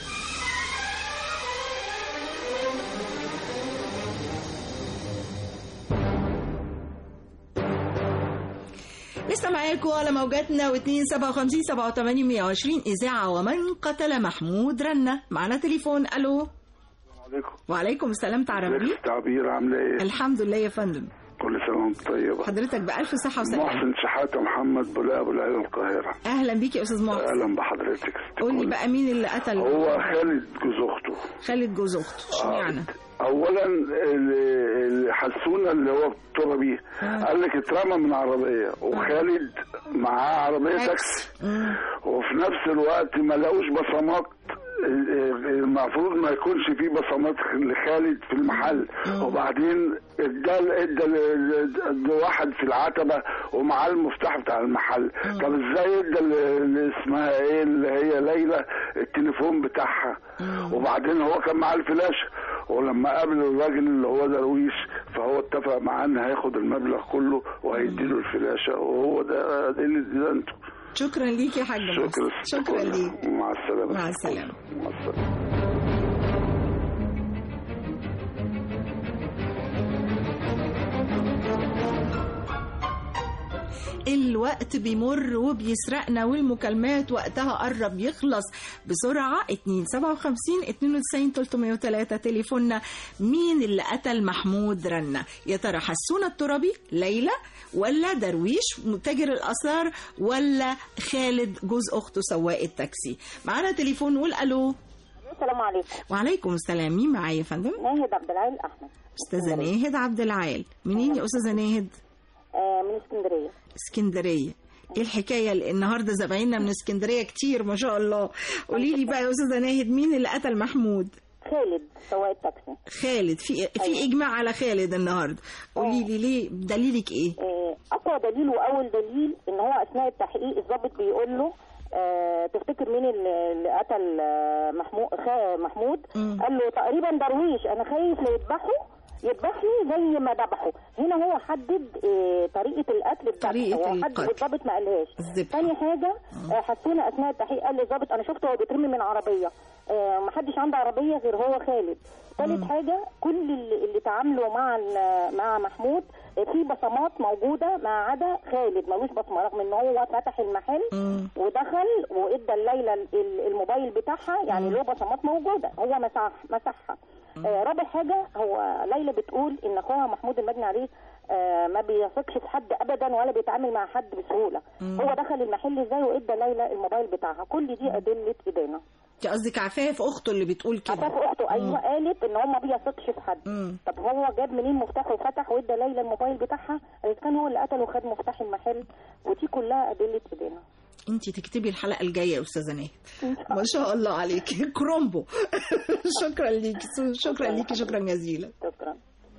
لسه معاكم على موجاتنا و2 57 87 120 اذاعه ومن قتل محمود رنه معانا تليفون الو عليكم وعليكم السلام تعرف بيه تعبير عامله ايه؟ الحمد لله يا فندم كل سنه وانت طيبه حضرتك بألف صحة وسلامة محسن شحاته محمد بولاء ابو العيله القاهره أهلا بيك يا أستاذ محسن اهلا بحضرتك قول لي بقى مين اللي قتل هو خالد جوز اخته خالد جوز أخته اشمعنى اولا ال- الحسونه اللي هو التربي قال لك اترمى من عربيه وخالد معاه عربيه تاكسي وفي نفس الوقت ما لقوش بصمات المفروض ما يكونش فيه بصمات لخالد في المحل وبعدين ادى ادى ادى واحد في العتبه ومعاه المفتاح بتاع المحل طب ازاي ادى اللي اسمها ايه اللي هي ليلى التليفون بتاعها وبعدين هو كان معاه الفلاشه ولما قابل الراجل اللي هو درويش فهو اتفق معاه ان هياخد المبلغ كله وهيديله الفلاشه وهو ده ده اللي ادانته شكرا ليك يا حاج محسن شكرا شكرا ليك مع السلامه مع السلامة مع السلامه الوقت بيمر وبيسرقنا والمكالمات وقتها قرب يخلص بسرعة 257 92 303 تليفوننا مين اللي قتل محمود رنة يا ترى حسونة الترابي ليلى ولا درويش متاجر الآثار ولا خالد جوز أخته سواق التاكسي معانا تليفون نقول ألو السلام عليكم وعليكم السلام مين معايا يا فندم ناهد عبد العال احمد أستاذة ناهد عبد العال منين يا أستاذة ناهد آه من اسكندريه اسكندرية ايه الحكايه اللي النهارده زبايننا من اسكندريه كتير ما شاء الله قولي لي بقى يا استاذه ناهد مين اللي قتل محمود خالد سواق التاكسي خالد في في اجماع على خالد النهارده قولي لي ليه دليلك ايه آه، اقوى دليل واول دليل ان هو اثناء التحقيق الضابط بيقول له آه تفتكر مين اللي اللي قتل آه، محمود خا- محمود قال له تقريبا درويش انا خايف لا يذبحه يذبحني زي ما ذبحه هنا هو حدد آه طريقه القتل بتاعته طريقة هو حدد القتل. والضابط ما قالهاش ثاني حاجه آه حسينا اثناء التحقيق قال للضابط انا شفته هو بيترمي من عربيه آه ما حدش عنده عربيه غير هو خالد ثالث حاجه كل اللي, اللي تعاملوا مع ال- مع محمود آه، في بصمات موجوده ما عدا خالد ملوش بصمه رغم ان هو فتح المحل ودخل وادى الليله ال- الموبايل بتاعها يعني له بصمات موجوده هو مسح مسحها آه رابع حاجه هو ليلى بتقول ان اخوها محمود المجني عليه آه ما بيثقش في حد ابدا ولا بيتعامل مع حد بسهوله مم. هو دخل المحل ازاي وادى ليلى الموبايل بتاعها كل دي ادله ايدينا انت قصدك عفاف اخته اللي بتقول كده عفاف اخته ايوه مم. قالت ان هو ما بيثقش في حد مم. طب هو جاب منين مفتاح وفتح وادى ليلى الموبايل بتاعها قالت كان هو اللي قتل وخد مفتاح المحل ودي كلها ادله ايدينا انت تكتبي الحلقه الجايه يا استاذه ناهد ما شاء الله عليكي كرومبو شكرا ليكي شكرا ليكي شكرا جزيلا شكرا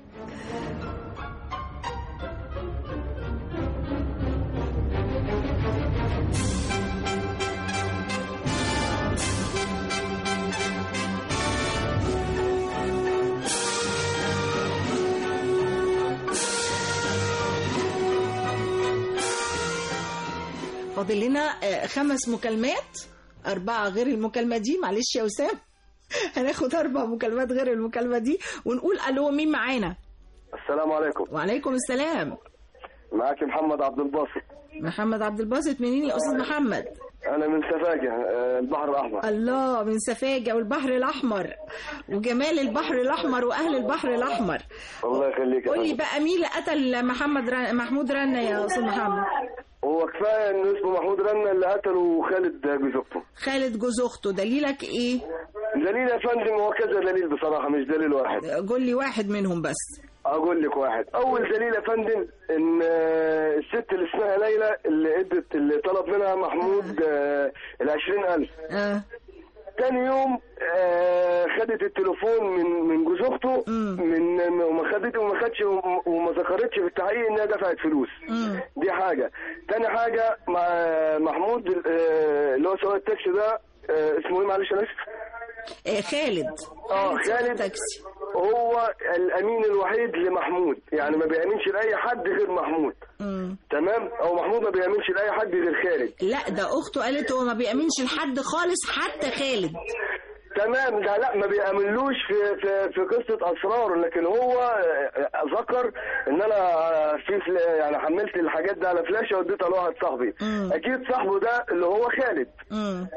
فاضل لنا آه، خمس مكالمات أربعة غير المكالمة دي معلش يا وسام هناخد أربع مكالمات غير المكالمة دي ونقول ألو مين معانا السلام عليكم وعليكم السلام معاك محمد عبد الباسط محمد عبد الباسط منين يا أستاذ محمد انا من سفاجة آه، البحر الاحمر الله من سفاجة والبحر الأحمر وجمال البحر الأحمر وأهل البحر الأحمر الله يخليك يا قول لي فندم. بقى مين اللي قتل محمد رن... محمود رنا يا أستاذ محمد هو كفايه انه اسمه محمود رنا اللي قتله خالد جوز اخته خالد جوز أخته دليلك إيه دليل يا فندم هو كذا دليل بصراحه مش دليل واحد قول لي واحد منهم بس اقول لك واحد اول دليل يا فندم ان آه، الست اللي اسمها ليلى اللي ادت اللي طلب منها محمود آه، ال 20000 اه تاني يوم آه، خدت التليفون من من جوز اخته من وما خدته وما خدش وما ذكرتش في التحقيق انها دفعت فلوس دي حاجه تاني حاجه مع محمود آه، اللي هو سواق التاكسي ده آه، اسمه ايه معلش انا اسف آه خالد اه خالد هو الامين الوحيد لمحمود يعني ما بيامنش لاي حد غير محمود مم. تمام او محمود ما بيامنش لاي حد غير خالد لا ده اخته قالت هو ما بيامنش لحد خالص حتى خالد تمام ده لا ما بيأمنلوش في في في قصه اسرار لكن هو آه، ذكر ان انا آه، في فلا- يعني حملت الحاجات دي على فلاشه واديتها لواحد صاحبي اكيد صاحبه ده اللي هو خالد مم.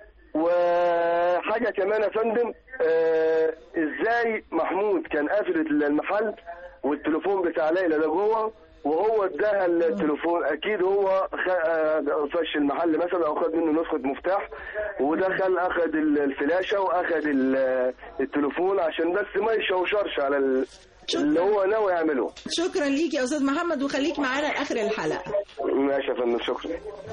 وحاجه كمان يا فندم آه ازاي محمود كان قافل المحل والتليفون بتاع ليلى ده جوه وهو اداها التليفون اكيد هو خ- آه، فش المحل مثلا او خد منه نسخه مفتاح ودخل اخد ال- الفلاشه واخد ال- التليفون عشان بس ما يشوشرش على ال- اللي هو ناوي يعمله شكرا ليك يا استاذ محمد وخليك معانا لاخر الحلقه ماشي يا فندم شكرا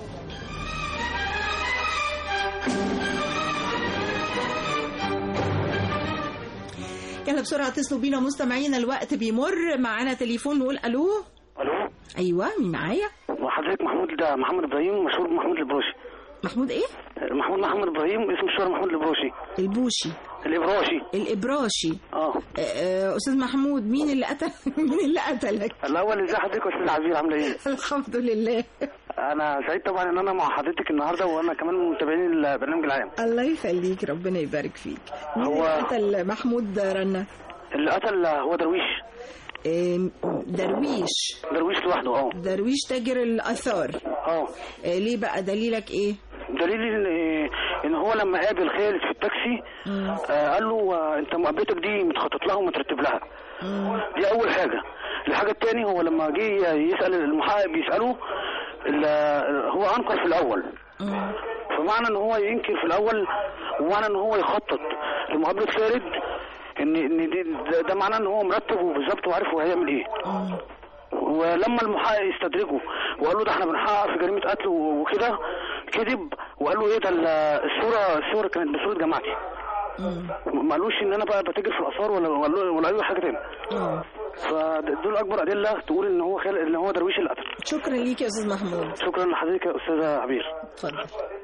يلا بسرعه اتصلوا بينا مستمعينا الوقت بيمر معانا تليفون نقول الو الو ايوه مين معايا وحضرتك محمود ده محمد ابراهيم مشهور بمحمود البروشي محمود ايه محمود محمد ابراهيم اسمه الشهرة محمود البروشي البوشي الابراشي الابراشي اه آه، آه، استاذ محمود مين اللي قتل مين اللي قتلك الاول ازي حضرتك يا استاذ عزيز عامله ايه الحمد لله انا سعيد طبعا ان انا مع حضرتك النهارده وانا كمان من متابعين البرنامج العام الله يخليك ربنا يبارك فيك مين هو- اللي قتل محمود رنا اللي قتل هو درويش آم، درويش درويش لوحده اه درويش تاجر الاثار اه آه، ليه بقى دليلك ايه دليل ان ان هو لما قابل خالد في التاكسي آه قال له آه انت مقابلتك دي متخطط لها ومترتب لها دي اول حاجه الحاجه الثاني هو لما جه يسال المحقق بيساله ال- هو انكر في الاول فمعنى ان هو ينكر في الاول ومعنى ان هو يخطط لمقابله خالد ان ان دي ده, ده معناه ان هو مرتب وبالظبط وعارف هو هيعمل ايه ولما المحقق يستدرجه وقال له ده احنا بنحقق في جريمه قتل و- وكده كذب وقال له ايه ده ال- الصوره الصوره كانت بصوره جماعتي ما قالوش ان انا بقى بتاجر في الاثار ولا ولا ولا اي حاجه تاني فدول اكبر ادله تقول ان هو خالق ان هو درويش اللي قتل شكرا ليك يا استاذ محمود شكرا لحضرتك يا استاذه عبير اتفضل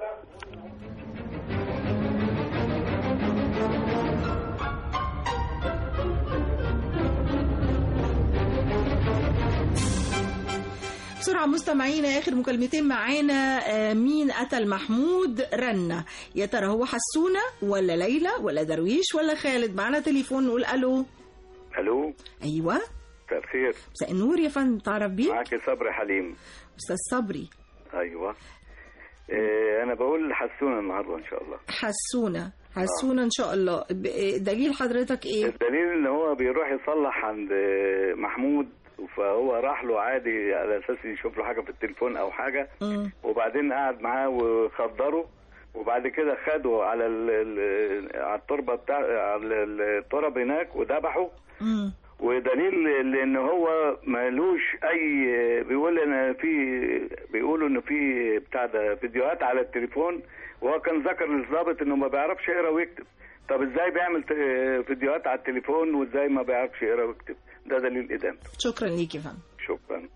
بسرعة مستمعينا آخر مكالمتين معانا آه، مين قتل محمود رنة يا ترى هو حسونة ولا ليلى ولا درويش ولا خالد معانا تليفون نقول ألو الو أيوة مساء الخير مساء النور يا فندم تعرف بيه معاك صبري حليم أستاذ صبري ايوه إيه انا بقول حسونا النهارده ان شاء الله حسونة حسونة إن شاء الله ب- آه، دليل حضرتك إيه الدليل ان هو بيروح يصلح عند محمود فهو راح له عادي على اساس يشوف له حاجه في التليفون او حاجه مم. وبعدين قعد معاه وخدره وبعد كده خده على ال- ال- على التربه بتاع على التراب هناك وذبحه مم. ودليل لان هو مالوش اي بيقول انا في بيقولوا انه في بتاع ده فيديوهات على التليفون وهو كان ذكر للظابط انه ما بيعرفش يقرا ويكتب طب ازاي بيعمل ت- فيديوهات على التليفون وازاي ما بيعرفش يقرا ويكتب ده دليل ادانته شكرا ليك يا فندم شكرا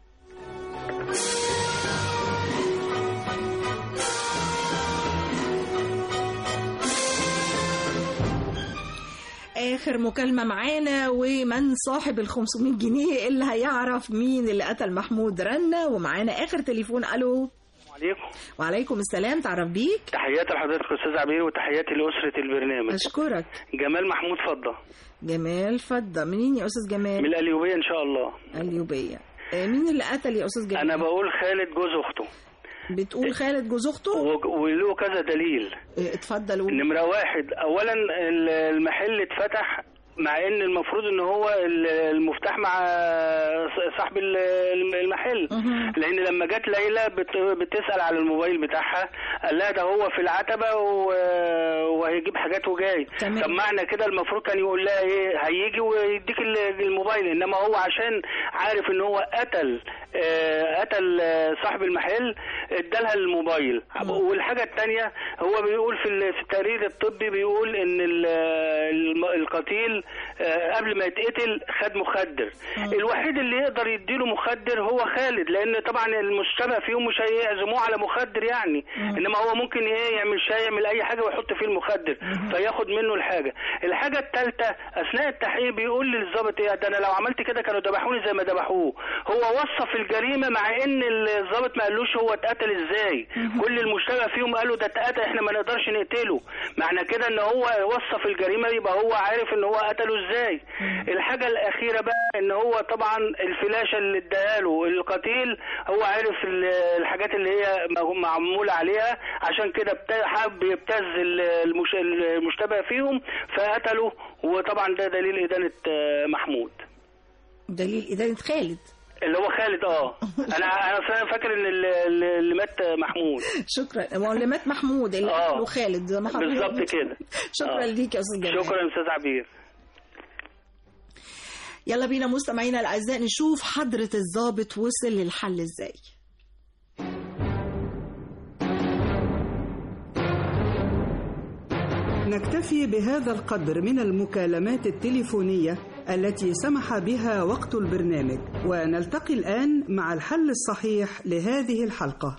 آخر مكالمة معانا ومن صاحب ال 500 جنيه اللي هيعرف مين اللي قتل محمود رنة ومعانا آخر تليفون ألو عليكم وعليكم السلام تعرف بيك تحياتي لحضرتك استاذ عبير وتحياتي لاسره البرنامج أشكرك جمال محمود فضه جمال فضة منين يا أستاذ من جمال القليوبيه ان شاء الله اليوبية آه، مين اللي قتل يا أستاذ جمال انا بقول خالد جوز اخته بتقول خالد جوز أخته و- وله كذا دليل آه، اتفضل قول. نمرة واحد أولا ال- المحل اتفتح مع ان المفروض ان هو ال- المفتاح مع ص- صاحب ال- الم- المحل لان لما جت ليلى بت- بتسال على الموبايل بتاعها قال لها ده هو في العتبه و- وهيجيب حاجات وجاي تمام. طب معنى كده المفروض كان يقول لها ايه هيجي ويديك ال- الموبايل انما هو عشان عارف ان هو قتل آه، قتل آه، صاحب المحل ادالها الموبايل والحاجه الثانيه هو بيقول في ال- في التقرير الطبي بيقول ان ال- الم- القتيل آه، قبل ما يتقتل خد مخدر الوحيد اللي يقدر يديله مخدر هو خالد لان طبعا المشتبه فيهم مش هيعزموه على مخدر يعني انما هو ممكن ايه يعمل شاي يعمل اي حاجه ويحط فيه المخدر فياخد منه الحاجه الحاجه الثالثه اثناء التحقيق بيقول للظابط ايه ده انا لو عملت كده كانوا ذبحوني زي ما ذبحوه هو وصف الجريمه مع ان الظابط ما قالوش هو اتقتل ازاي كل المشتبه فيهم قالوا ده اتقتل احنا ما نقدرش نقتله معنى كده ان هو وصف الجريمه يبقى هو عارف ان هو قتله ازاي الحاجه الاخيره بقى ان هو طبعا الفلاشه اللي اداها له القتيل هو عارف ال- الحاجات اللي هي م- معموله عليها عشان كده بت- حب يبتز ال- المش- المشتبه فيهم فقتله وطبعا ده دليل ادانه آه، محمود دليل إدانة خالد اللي هو خالد اه انا انا أصلاً فاكر ان اللي, اللي مات محمود شكرا هو اللي مات محمود اللي آه. قتله خالد زي ما حضرتك بالظبط قلت. كده شكرا آه. ليك يا أستاذ جمال شكرا استاذ عبير يلا بينا مستمعينا الأعزاء نشوف حضرة الضابط وصل للحل إزاي نكتفي بهذا القدر من المكالمات التليفونية التي سمح بها وقت البرنامج ونلتقي الآن مع الحل الصحيح لهذه الحلقة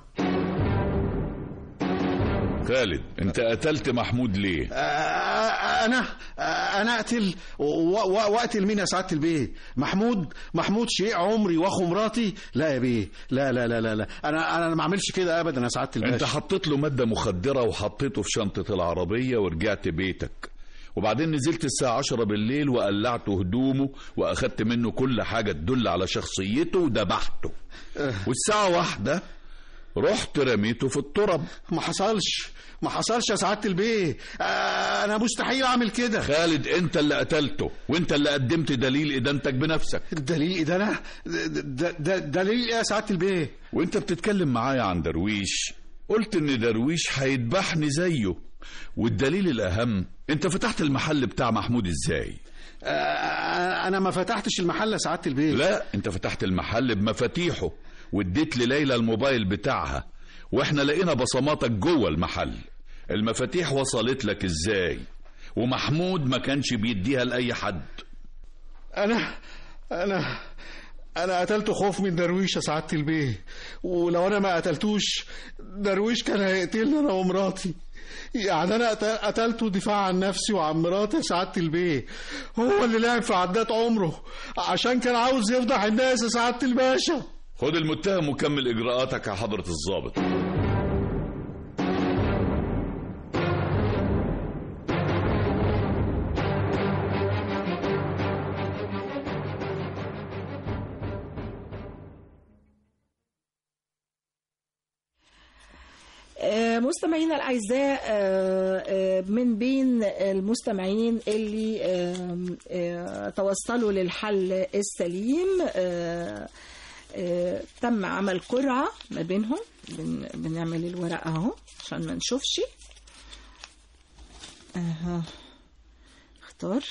خالد انت قتلت محمود ليه آه، انا آه، انا اقتل و- و- واقتل مين يا سعاده البيه محمود محمود شيء عمري واخو مراتي لا يا بيه لا لا لا لا, لا. انا انا ما اعملش كده ابدا يا سعاده الباشا انت حطيت له مادة مخدرة وحطيته في شنطة العربية ورجعت بيتك وبعدين نزلت الساعة عشرة بالليل وقلعت هدومه وأخدت منه كل حاجة تدل على شخصيته وذبحته والساعة واحدة رحت رميته في التراب ما حصلش ما حصلش يا سعاده البيه آه، انا مستحيل اعمل كده خالد انت اللي قتلته وانت اللي قدمت دليل ادانتك بنفسك دليل ادانه ده ده دليل ايه يا سعاده البيه وانت بتتكلم معايا عن درويش قلت ان درويش هيذبحني زيه والدليل الاهم انت فتحت المحل بتاع محمود ازاي آه، انا ما فتحتش المحل يا سعاده البيه لا انت فتحت المحل بمفاتيحه واديت لليلى الموبايل بتاعها واحنا لقينا بصماتك جوه المحل المفاتيح وصلت لك ازاي ومحمود ما كانش بيديها لأي حد انا انا انا قتلت خوف من درويش يا سعاده البيه ولو انا ما قتلتوش درويش كان هيقتلني انا ومراتي يعني انا قت- قتلته دفاع عن نفسي وعن مراتي يا سعاده البيه هو اللي لعب في عدات عمره عشان كان عاوز يفضح الناس يا سعاده الباشا خد المتهم وكمل إجراءاتك يا حضرة الضابط آه، مستمعينا الأعزاء آه، آه، من بين المستمعين اللي آم، آه، توصلوا للحل السليم آه، آه، تم عمل قرعة ما بينهم بن- بنعمل الورق اهو عشان ما نشوفش اها اختار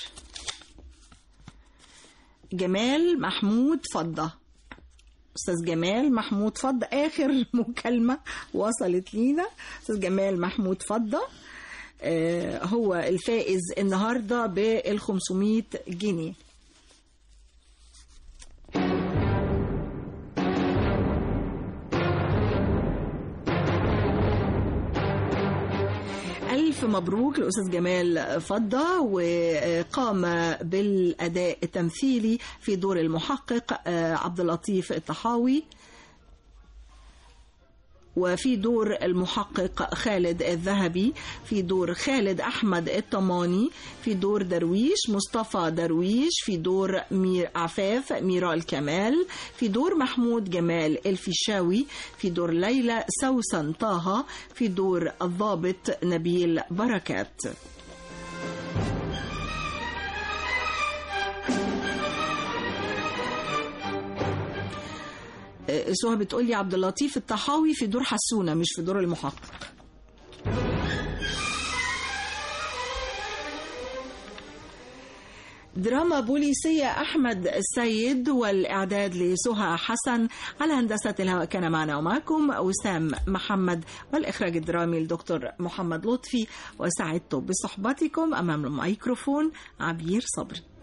جمال محمود فضة استاذ جمال محمود فضة اخر مكالمة وصلت لينا استاذ جمال محمود فضة آه، هو الفائز النهارده بال 500 جنيه ألف مبروك لأستاذ جمال فضة وقام بالأداء التمثيلي في دور المحقق آه، عبد اللطيف الطحاوي وفي دور المحقق خالد الذهبي في دور خالد أحمد الطماني في دور درويش مصطفى درويش في دور مير عفاف ميرال كمال في دور محمود جمال الفيشاوي في دور ليلى سوسن طه في دور الضابط نبيل بركات آه، سهى بتقول لي عبد اللطيف الطحاوي في دور حسونه مش في دور المحقق دراما بوليسية أحمد السيد والإعداد لسهى حسن على هندسة الهواء كان معنا ومعكم وسام محمد والإخراج الدرامي الدكتور محمد لطفي وسعدت بصحبتكم أمام الميكروفون عبير صبري